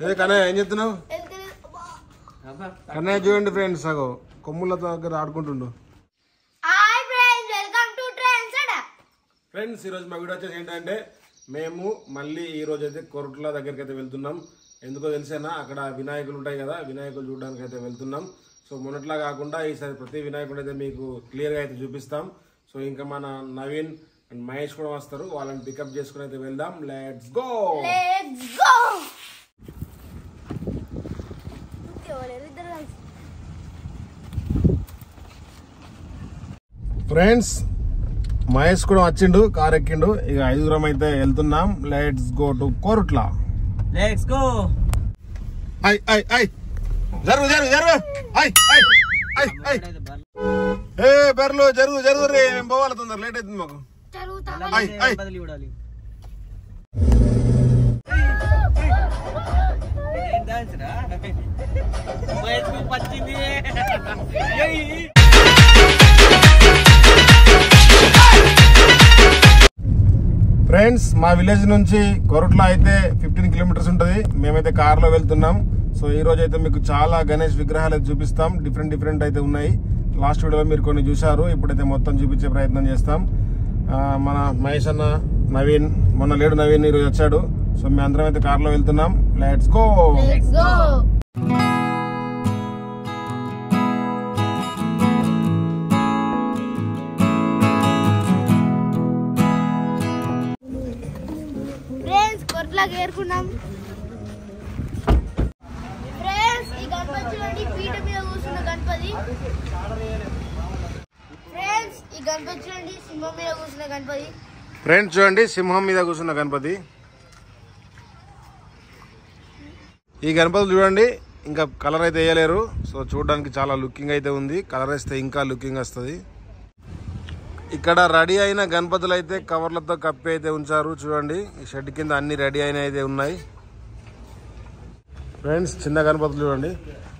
ఏ కన్నయ్య ఏం చెప్తున్నావు వెళ్తలేదు అబ్బా. కన్నయ్య చూడండి ఫ్రెండ్స్ సగో కొమ్ములతో దగ్గర ఆడుకుంటుండు hi friends welcome to trends Adda friends ఈరోజు మా వీడియో వచ్చేసి ఏంటంటే మేము మళ్ళీ ఈ రోజు అయితే కొరట్ల దగ్గరికి అయితే వెళ్తున్నాం ఎందుకో తెలిసేనా అక్కడ వినాయకులు ఉంటాయి కదా వినాయకులు చూడడానికి అయితే వెళ్తున్నాం సో మొన్నట్లా కాకుండా ఈసారి ప్రతి వినాయకుడు అయితే మీకు క్లియర్గా అయితే చూపిస్తాం సో ఇంకా మన నవీన్ అండ్ మహేష్ కూడా వస్తారు వాళ్ళని పికప్ చేసుకుని అయితే వెళ్దాం లెట్స్ గో లెట్స్ గో ఎవరెవరు ఇద్దరు కలిసి ఫ్రెండ్స్ మహేష్ కూడా వచ్చిండు కార్ ఎక్కిండు ఇక ఐదుగురం అయితే వెళ్తున్నాం let's go to Korutla let's go ఐ ఐ ఐ జరుగు జరుగు జరుగు ఐ ఐ ఐ ఐ ఏ బెర్లు జరుగు జరుగు రే మేము పోవాలి తొందర లేట్ అవుతుంది మాకు జరుగుతా ఐ ఐ బదిలీ చూడాలి వచ్చింది ఫ్రెండ్స్ మా విలేజ్ నుంచి కొరట్ల అయితే ఫిఫ్టీన్ కిలోమీటర్స్ ఉంటుంది మేమైతే కార్ లో వెళ్తున్నాం సో ఈ రోజు అయితే మీకు చాలా గణేష్ విగ్రహాలు అయితే చూపిస్తాం డిఫరెంట్ డిఫరెంట్ అయితే ఉన్నాయి లాస్ట్ వీడియోలో మీరు కొన్ని చూశారు ఇప్పుడైతే మొత్తం చూపించే ప్రయత్నం చేస్తాం ఆ, మన మహేష్ అన్న నవీన్ మొన్న లేడు నవీన్ ఈరోజు వచ్చాడు సో మేము అందరం అయితే కార్ లో వెళ్తున్నాం let's go let's go friends కొట్లాగా ఏరుకున్నాం ఫ్రెండ్స్ ఈ గణపతి చూడండి పీట మీద కూర్చున్న గణపతి ఫ్రెండ్స్ ఈ గణపతి చూడండి సింహం మీద కూర్చున్న గణపతి ఫ్రెండ్స్ చూడండి సింహం మీద కూర్చున్న గణపతి ఈ గణపతులు చూడండి ఇంకా కలర్ అయితే వేయలేరు సో చూడడానికి చాలా లుకింగ్ అయితే ఉంది కలర్ వేస్తే ఇంకా లుకింగ్ వస్తుంది ఇక్కడ రెడీ అయిన గణపతులు అయితే కవర్లతో కప్పి అయితే ఉంచారు చూడండి ఈ షెడ్ కింద అన్ని రెడీ అయిన అయితే ఉన్నాయి ఫ్రెండ్స్ చిన్న గణపతులు చూడండి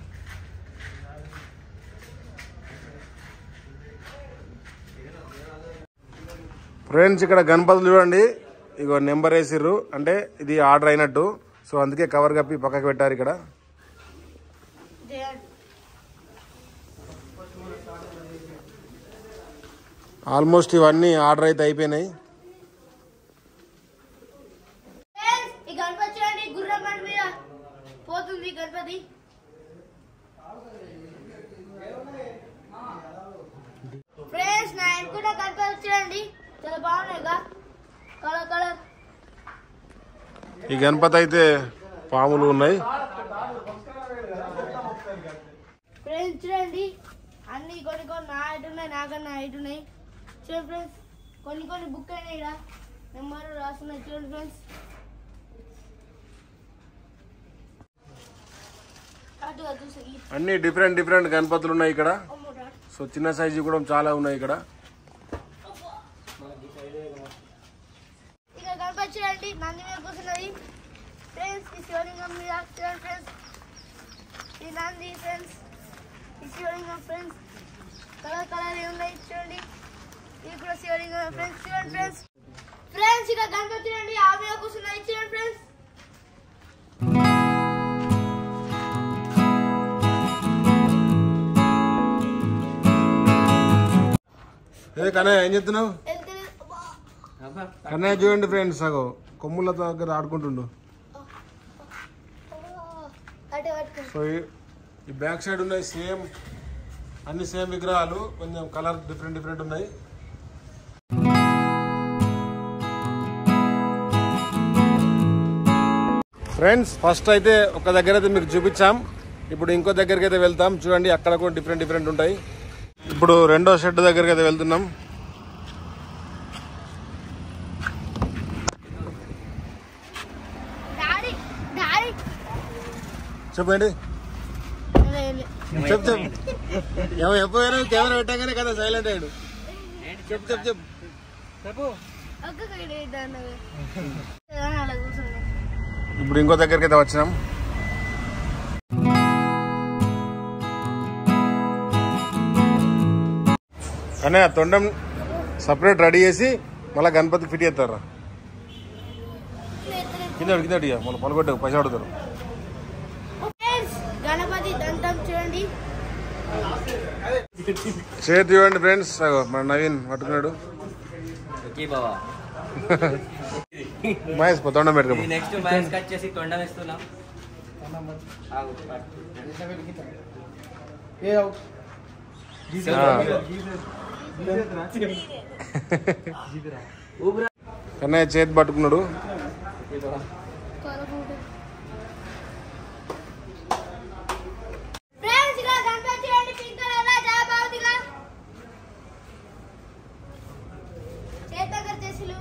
ఫ్రెండ్స్ ఇక్కడ గణపతులు చూడండి ఇగో నెంబర్ వేసిర్రు అంటే ఇది ఆర్డర్ అయినట్టు సో అందుకే కవర్ కప్పి పక్కకి పెట్టారు ఇక్కడ ఆల్మోస్ట్ ఇవన్నీ ఆర్డర్ అయితే అయిపోయినాయి ఫ్రెండ్స్ ఈ గణపతి చూడండి గుర్రం బండి మీద పోతుంది గణపతి ఫ్రెండ్స్ నా కూడా గణపతి చూడండి చాలా బాగున్నాయి కదా కలర్ కలర్ ఈ గణపతి అయితే పాములు ఉన్నాయి ఫ్రెండ్స్ చూడండి అన్ని కొన్ని కొన్ని నా హైట్ ఉన్నాయి నాకన్నా హైట్ ఉన్నాయి చూడండి ఫ్రెండ్స్ కొన్ని కొన్ని బుక్ అయినాయి ఇక్కడ నెంబర్ రాస్తున్నాయి చూడండి ఫ్రెండ్స్ అటు అటు చూసి అన్ని డిఫరెంట్ డిఫరెంట్ గణపతులు ఉన్నాయి ఇక్కడ సో చిన్న సైజు కూడా చాలా ఉన్నాయి ఇక్కడ ఇక గణపతి చూడండి నంది మీద కూర్చున్నది ఫ్రెండ్స్ ఈ శివలింగం మీద చూడండి ఫ్రెండ్స్ ఈ నంది ఫ్రెండ్స్ ఈ శివలింగం ఫ్రెండ్స్ కలర్ కలర్ ఉన్నాయి చూడండి ఇది కూడా శివలింగం ఫ్రెండ్స్ చూడండి ఫ్రెండ్స్ ఫ్రెండ్స్ ఇక గణపతి చూడండి ఆ మీద కూర్చున్నది చూడండి ఫ్రెండ్స్ ఏ కన్నయ్య ఏం చెప్తున్నావు వెళ్తలేదు అబ్బా. కన్నయ్య చూడండి ఫ్రెండ్స్ సగో కొమ్ములతో దగ్గర ఆడుకుంటుండు అటే పట్టుకో సో ఈ- ఈ బ్యాక్ సైడ్ ఉన్నాయి సేమ్ అన్ని సేమ్ విగ్రహాలు కొంచెం కలర్ డిఫరెంట్ డిఫరెంట్ ఉన్నాయి ఫ్రెండ్స్ ఫస్ట్ అయితే ఒక దగ్గర అయితే మీకు చూపించాం ఇప్పుడు ఇంకో దగ్గరికి అయితే వెళ్తాం చూడండి అక్కడ కూడా డిఫరెంట్ డిఫరెంట్ ఉంటాయి ఇప్పుడు రెండో షెడ్ దగ్గరికి అయితే వెళ్తున్నాం డాడీ డాడీ చెప్పండి చెప్పు చెప్పు ఏమో ఎప్పుడైనా కెమెరా పెట్టగానే కదా సైలెంట్ అయ్యాడు చెప్పు చెప్పు చెప్పు చెప్పు ఒక్కొక్కటి దాన్ని అలా కూర్చుంది ఇప్పుడు ఇంకో దగ్గరికి అయితే వచ్చినాం కానీ ఆ తొండం సపరేట్ రెడీ చేసి మళ్ళీ గణపతి ఫిట్ చేస్తారా కింద కింద మళ్ళీ పొలగొట్టు పైసా అడుగుతారు చేతి ఇవ్వండి ఫ్రెండ్స్ అగో మన నవీన్ పట్టుకున్నాడు ఓకే బావా మహేష్ తొండం పెట్టుకో ఇది నెక్స్ట్ మ్యాచ్ కట్ చేసి తొండం ఇస్తున్నాం ఆగు. ఊపిరా. కన్నయ్య చేతి పట్టుకున్నాడు ఫ్రెండ్స్ ఇలా కనిపించేయండి పింక్ కలర్ లో చాలా బాగుందిగా చేతగర్ చేసులు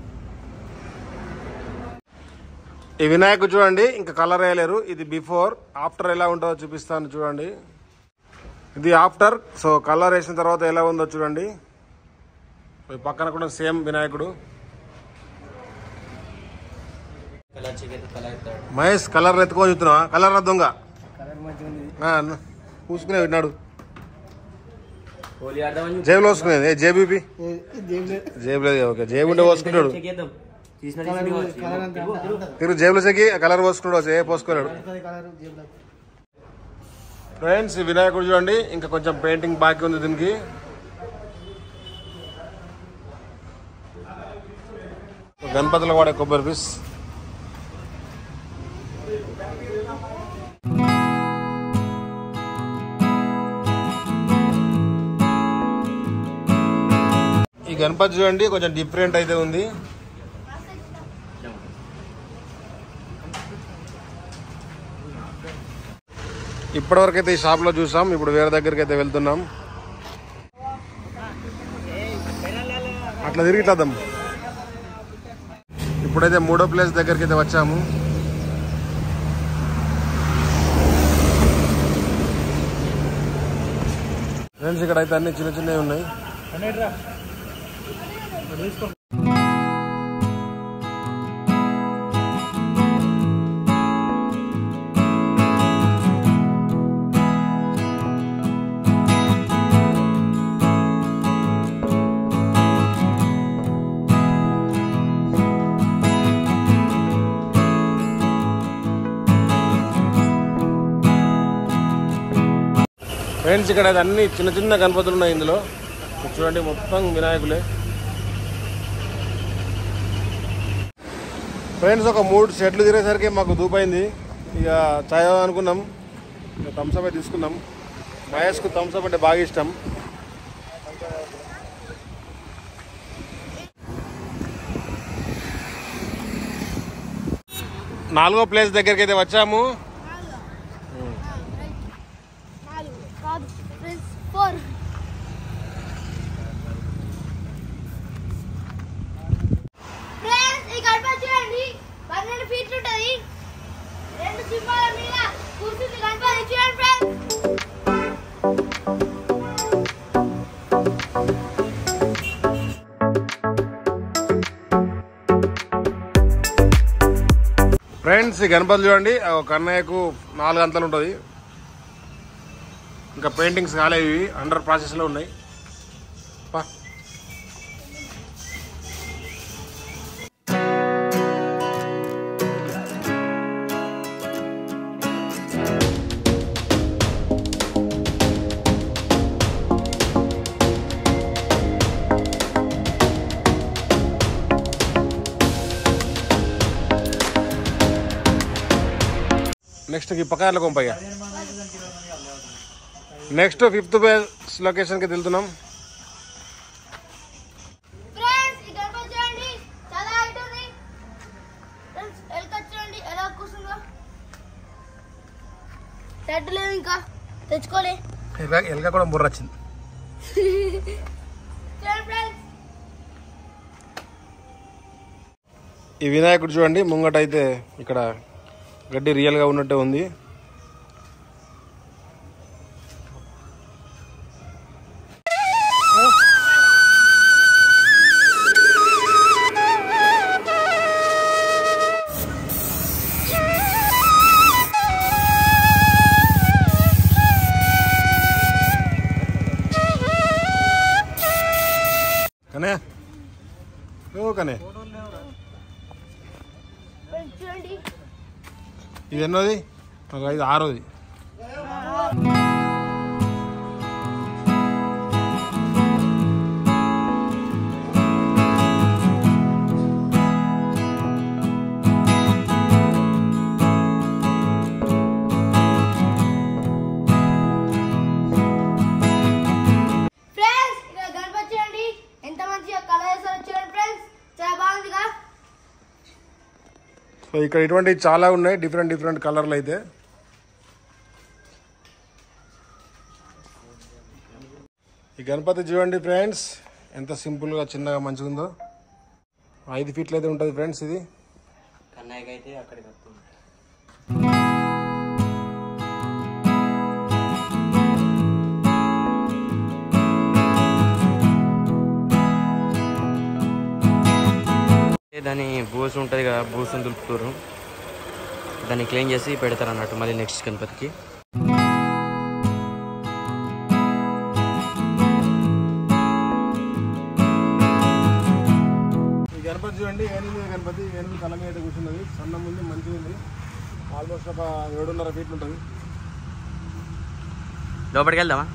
ఈ వినాయకుడు చూడండి ఇంకా కలర్ వేయలేరు ఇది బిఫోర్ ఆఫ్టర్ ఎలా ఉంటుందో చూపిస్తాను చూడండి ఇది ఆఫ్టర్ సో కలర్ వేసిన తర్వాత ఎలా ఉందో చూడండి ఈ పక్కన కూడా సేమ్ వినాయకుడు కలర్ చికెన్ కలర్ ఇస్తాడు మహేష్ కలర్ ఎత్తుకొని చూస్తున్నావా కలర్ దొంగ ఆ, అన్న. పూసుకునే విన్నాడు హోలీ ఆడదామని జేబులో వేసుకునేది ఏ జేబీపీ జేబులో ఓకే జేబు ఉంటే పోసుకుంటాడు చెక్ చేద్దాం తీసిన తీసిన కావచ్చు. తిరుగు, తిరుగు. తిరుగు జేబులో చెక్కి ఆ కలర్ పోసుకున్నాడు ఏ పోసుకోలేడు ఫ్రెండ్స్ ఈ వినాయకుడు చూడండి ఇంకా కొంచెం పెయింటింగ్ బాకీ ఉంది దీనికి గణపతిలో వాడే కొబ్బరి పీస్ ఈ గణపతి చూడండి కొంచెం డిఫరెంట్ అయితే ఉంది ఇప్పటివరకు అయితే ఈ షాప్ లో చూసాం ఇప్పుడు వేరే దగ్గరికి అయితే వెళ్తున్నాం అట్లా తిరిగిట్లాదాం ఇప్పుడైతే మూడో ప్లేస్ దగ్గరికి అయితే వచ్చాము ఫ్రెండ్స్ ఇక్కడ అయితే అన్ని చిన్న చిన్నవి ఉన్నాయి ఫ్రెండ్స్ ఇక్కడ అయితే అన్ని చిన్న చిన్న గణపతులు ఉన్నాయి ఇందులో ఇది చూడండి మొత్తం వినాయకులే ఫ్రెండ్స్ ఒక మూడు సెట్లు తిరిగేసరికి మాకు దూపైంది ఇక చాయ్ అనుకున్నాం ఇక థమ్స్అప్ అయితే తీసుకున్నాం మహేష్కు థమ్స్అప్ అంటే బాగా ఇష్టం నాలుగో ప్లేస్ దగ్గరికి అయితే వచ్చాము నాలుగు కాదు ఫ్రెండ్స్ ఫోర్ ఫ్రెండ్స్ ఈ గణపతి చూడండి పన్నెండు ఫీట్లు ఉంటుంది రెండు సింహాల మీద కూర్చుంది గణపతి చూడండి ఫ్రెండ్స్ ఫ్రెండ్స్ ఈ గణపతి చూడండి ఒక కన్నయ్యకు నాలుగు అంతలు ఉంటుంది ఇంకా పెయింటింగ్స్ కాలేవి ఇవి అండర్ ప్రాసెస్లో ఉన్నాయి పా నెక్స్ట్ ఈ పక్కన కొంపయ్య నెక్స్ట్ ఫిఫ్త్ బేస్ లొకేషన్కి వెళ్తున్నాం ఫ్రెండ్స్ ఈ గణపతి చూడండి చాలా హైట్ ఉంది ఫ్రెండ్స్ ఎలుక చూడండి ఎలా కూర్చుందో షర్ట్ లేదు ఇంకా తెచ్చుకోలే ఎల్గా కూడా బుర్ర వచ్చింది చూడండి ఫ్రెండ్స్ ఈ వినాయకుడు చూడండి ముంగట అయితే ఇక్కడ గడ్డి రియల్గా ఉన్నట్టే ఉంది కనే ఓ కనే ఫ్రెండ్స్ చూడండి ఇది ఎన్నోది ఒక ఐదు ఆరోది ఇక్కడ ఇటువంటివి చాలా ఉన్నాయి డిఫరెంట్ డిఫరెంట్ కలర్లు అయితే ఈ గణపతి చూడండి ఫ్రెండ్స్ ఎంత సింపుల్గా చిన్నగా మంచిగా ఉందో ఐదు ఫీట్లు అయితే ఉంటుంది ఫ్రెండ్స్ ఇది కన్నయ్యకి అయితే అక్కడికి వస్తుంది దాని బూస్ ఉంటుంది కదా బూస్ని దులుపుతారు దాన్ని క్లీన్ చేసి పెడతారు అన్నట్టు మళ్ళీ నెక్స్ట్ గణపతికి ఈ గణపతి చూడండి ఏనుగు గణపతి ఏనుగు తల మీద కూర్చున్నది సన్నం ఉంది మంచిగా ఉంది ఆల్మోస్ట్ ఒక ఏడున్నర ఫీట్లు ఉంటుంది లోపలికి వెళ్దామా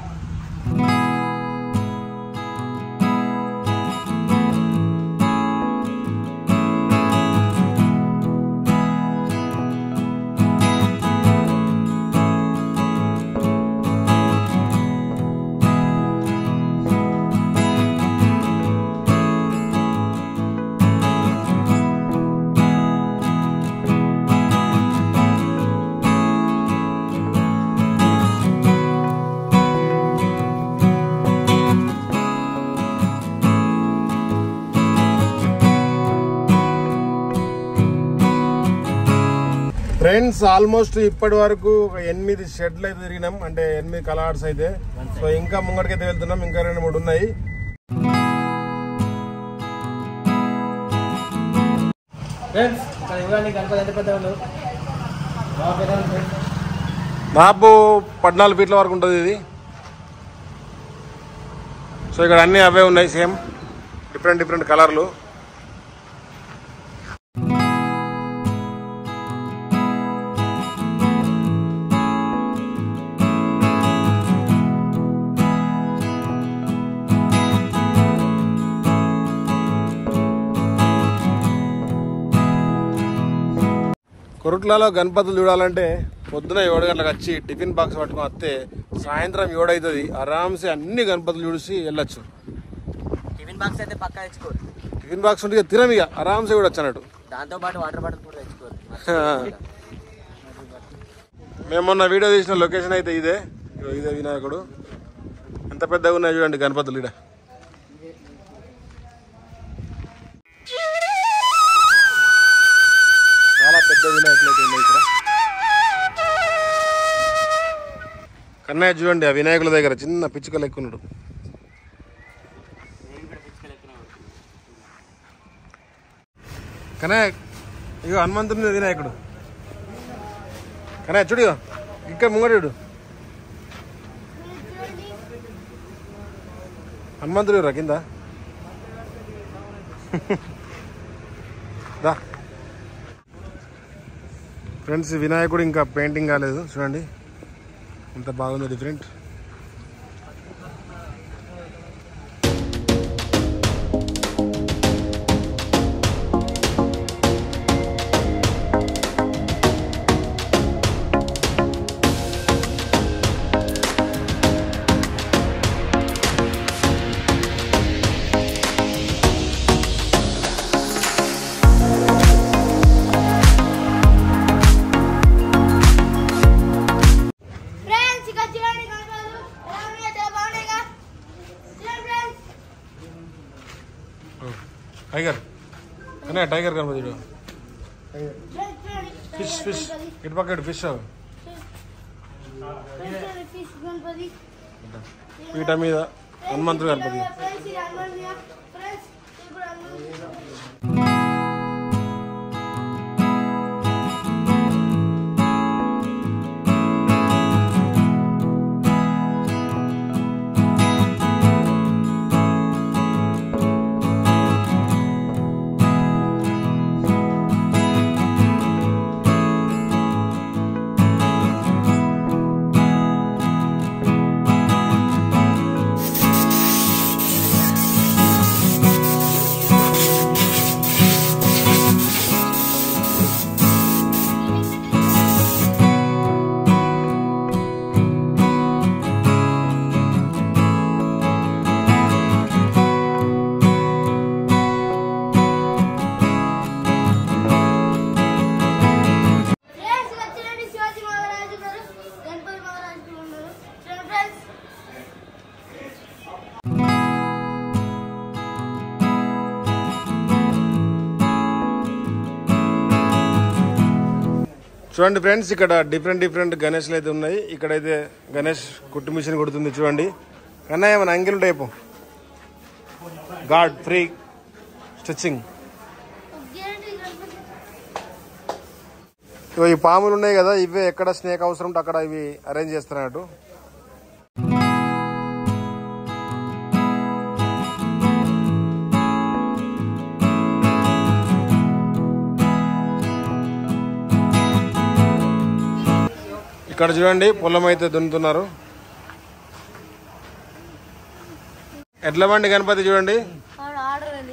ఫ్రెండ్స్ ఆల్మోస్ట్ ఇప్పటి వరకు ఒక ఎనిమిది షెడ్లు అయితే తిరిగినాం అంటే ఎనిమిది కలార్స్ అయితే సో ఇంకా ముంగడికైతే వెళ్తున్నాం ఇంకా రెండు మూడు ఉన్నాయి ఫ్రెండ్స్ ఇక్కడ ఇవ్వండి గణపతి ఎంత పెద్ద ఉండదు దాదాపు పద్నాలుగు ఫీట్ల వరకు ఉంటుంది ఇది సో ఇక్కడ అన్ని అవే ఉన్నాయి సేమ్ డిఫరెంట్ డిఫరెంట్ కలర్లు కొరుట్లలో గణపతులు చూడాలంటే పొద్దున ఏడు గంటలకు వచ్చి టిఫిన్ బాక్స్ పట్టుకొని వస్తే సాయంత్రం ఏడవుతుంది ఆరామ్సే అన్ని గణపతులు చూసి వెళ్ళొచ్చు టిఫిన్ బాక్స్ అయితే పక్కా తెచ్చుకోరు టిఫిన్ బాక్స్ ఉంటే ఇక తినం ఇక ఆరామ్సే చూడొచ్చు అన్నట్టు దాంతో పాటు వాటర్ బాటిల్ కూడా తెచ్చుకోరు మేము మొన్న వీడియో తీసిన లొకేషన్ అయితే ఇదే ఇగో ఇదే వినాయకుడు ఎంత పెద్దగా ఉన్నాయి చూడండి గణపతులు ఇక్కడ చాలా పెద్ద వినాయకులు అయితే ఉన్నాయి ఇక్కడ కన్నయ్య చూడండి ఆ వినాయకుల దగ్గర చిన్న పిచ్చుక లెక్కున్నాడు కన్నయ్య ఇగో హనుమంతుని వినాయకుడు కన్నయ్య చూడు ఇగో. ఇక్కడ ముంగడు హనుమంతుడు రా కింద దా ఫ్రెండ్స్ వినాయకుడు ఇంకా పెయింటింగ్ కాలేదు చూడండి ఎంత బాగుందో డిఫరెంట్ ఫ్రెండ్స్ ఇక్కడ చూడండి గణపతులు ఎలా ఉన్నాయో చాలా బాగున్నాయిగా చూడండి ఫ్రెండ్స్ టైగర్ కన్నయ్య టైగర్ కనపడి చూడు ఫ్రెండ్స్ చూడండి ఫిష్ ఫిష్ ఇటు పక్క ఇటు ఫిష్ ఫ్రెండ్స్ చూడండి ఫిష్ గణపతి పీట మీద హనుమంతుడు కనపడి ఫ్రెండ్స్ ఇది హనుమంతుడిగా. ఫ్రెండ్స్ ఇప్పుడు హనుమంతుడు. చూడండి ఫ్రెండ్స్ ఇక్కడ డిఫరెంట్ డిఫరెంట్ గణేష్లు అయితే ఉన్నాయి ఇక్కడైతే గణేష్ కుట్టు మిషన్ కొడుతుంది చూడండి కన్నా ఏమైనా అంగిల్ type god free stitching guarantee Ganapati ఇవి ఈ పాములు ఉన్నాయి కదా ఇవే ఎక్కడ స్నేక్ అవసరం ఉంటే అక్కడ ఇవి అరేంజ్ చేస్తున్నట్టు ఇక్కడ చూడండి పొలం అయితే దున్నుతున్నారు ఎడ్ల బండి గణపతి చూడండి ఆడ ఆర్డర్ అయింది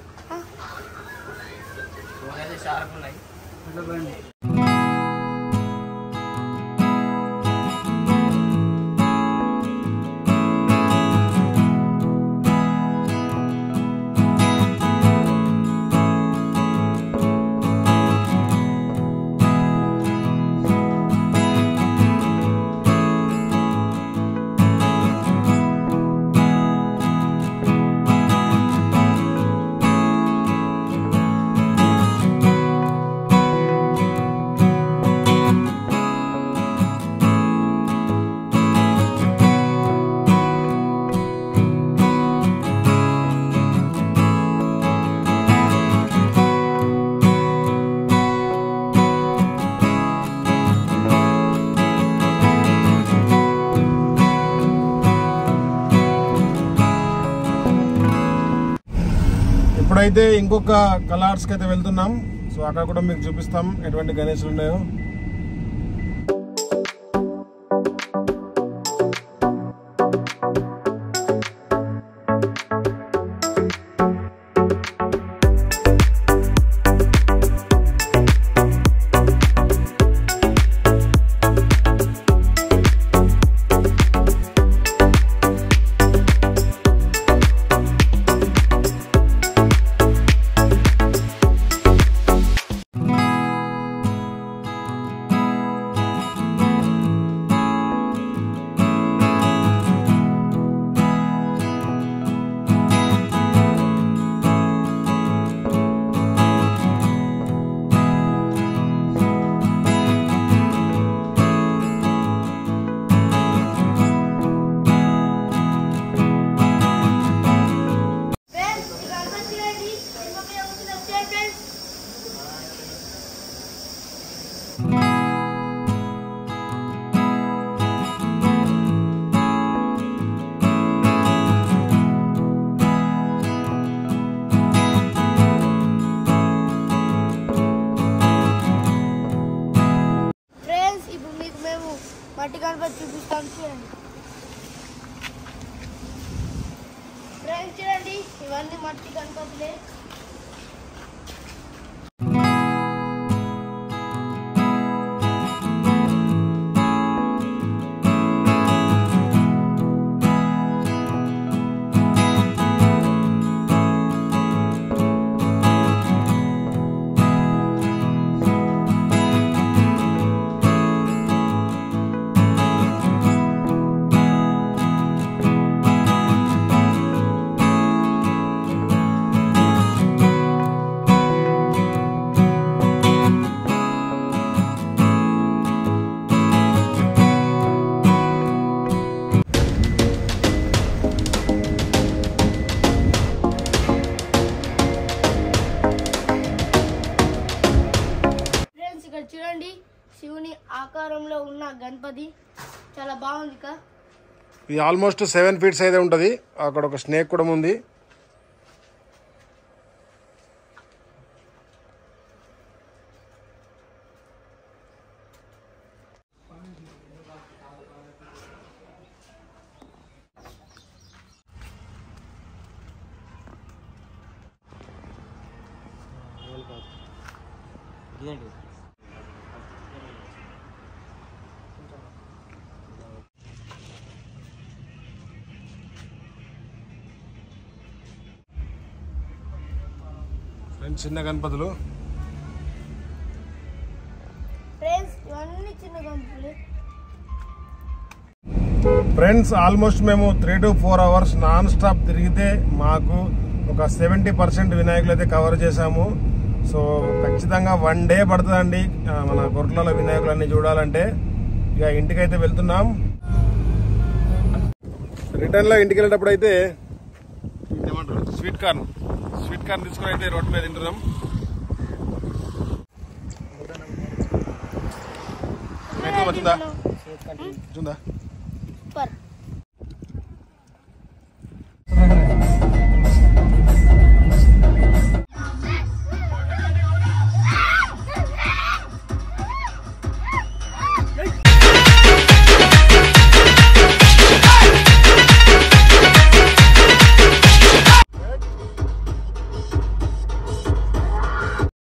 ఇప్పుడైతే ఇంకొక కలర్స్కి అయితే వెళ్తున్నాం సో అక్కడ కూడా మీకు చూపిస్తాం ఎటువంటి గణేషులు ఉన్నాయో ఫ్రెండ్స్ ఈ గణపతి రెడ్డి ఇంకొక ఏముంది వచ్చేయండి ఫ్రెండ్స్ ఫ్రెండ్స్ ఇప్పుడు మీకు మేము మట్టి గణపతి చూపిస్తాం చూడండి ఫ్రెండ్స్ చూడండి ఇవన్నీ మట్టి గణపతులే ఫ్రెండ్స్ ఇక్కడ చూడండి శివుని ఆకారంలో ఉన్న గణపతి చాలా బాగుంది కా ఇది ఆల్మోస్ట్ సెవెన్ ఫీట్స్ అయితే ఉంటుంది అక్కడ ఒక స్నేక్ కూడా ఉంది ఫ్రెండ్స్ చిన్న గణపతులు ఫ్రెండ్స్ ఇవన్నీ చిన్న గణపతులే ఫ్రెండ్స్ ఆల్మోస్ట్ మేము three to four hours non stop తిరిగితే మాకు ఒక సెవెంటీ పర్సెంట్ వినాయకులు అయితే కవర్ చేశాము సో ఖచ్చితంగా వన్ డే పడుతుందండి ఆ, మన గొర్రెల వినాయకులన్నీ చూడాలంటే ఇక ఇంటికైతే వెళ్తున్నాం రిటర్న్ లో ఇంటికి వెళ్ళేటప్పుడు అయితే ఏమంటారు స్వీట్ కార్న్ స్వీట్ కార్న్ తీసుకుని అయితే రోడ్ మీద తింటున్నాం వచ్చిందా వచ్చిందా సూపర్